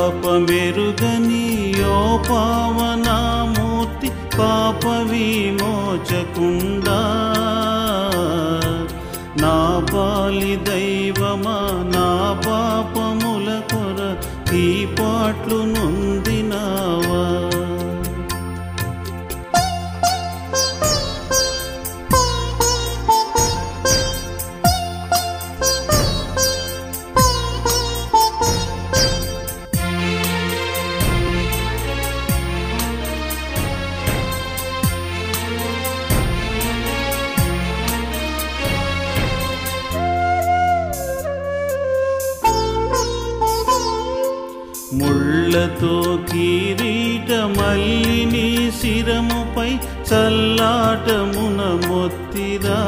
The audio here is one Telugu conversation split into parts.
పాపమెరుగని ఓ పావనామూర్తి పాప విమోచకుండా నా పాలి దైవమా నా పాపముల కొర ఈ పాట్లు నొందినావా ముళ్ళతో కిరీట మల్లిని శిరముపై చల్లాటమున మొత్తిరా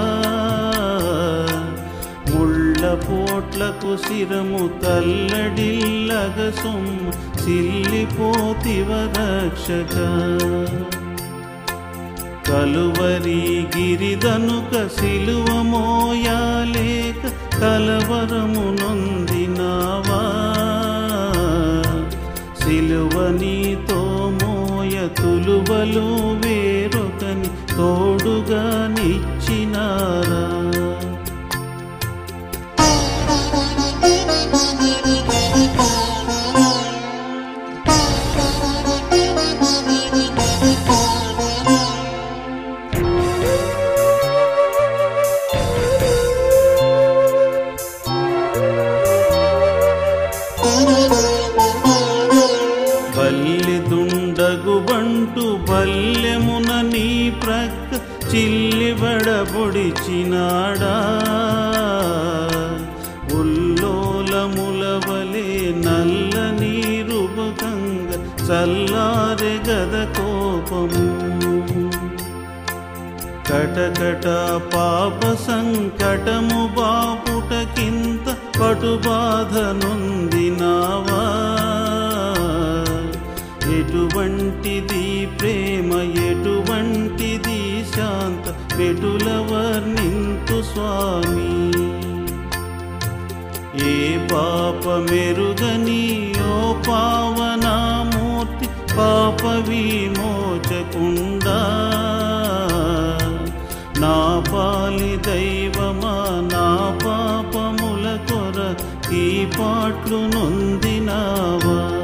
ముళ్ళ పోట్లకు శిరము తల్లడిల్లగ సొమ్ము సిల్లిపోతివ రక్షక కలువరి గిరిదనుక సిలువ మోయాలేక కలవరము నొందినావా సిలువ నీతో మోయ తులువలు వేరొకని తోడుగా నిచ్చినారా బల్లి దుండగు బంటు బల్లెమున నీ ప్రక్క చిల్లిబడబొడిచినాడా ఉల్లోలములవలే నల్ల నీరుబకంగ చల్లారె గద కోపము కటకట పాప సంకటము బాపుటకింత పటుబాధ నొందినావా ఎటువంటిది ప్రేమ ఎటువంటిది శాంత పెటుల వర్ణింతు స్వామి ఏ పాప మెరుగని ఓ పావనామూర్తి పాప విమోచకుండా నా పాలి దైవమా నా పాపముల కొర ఈ పాట్లు నొందినావా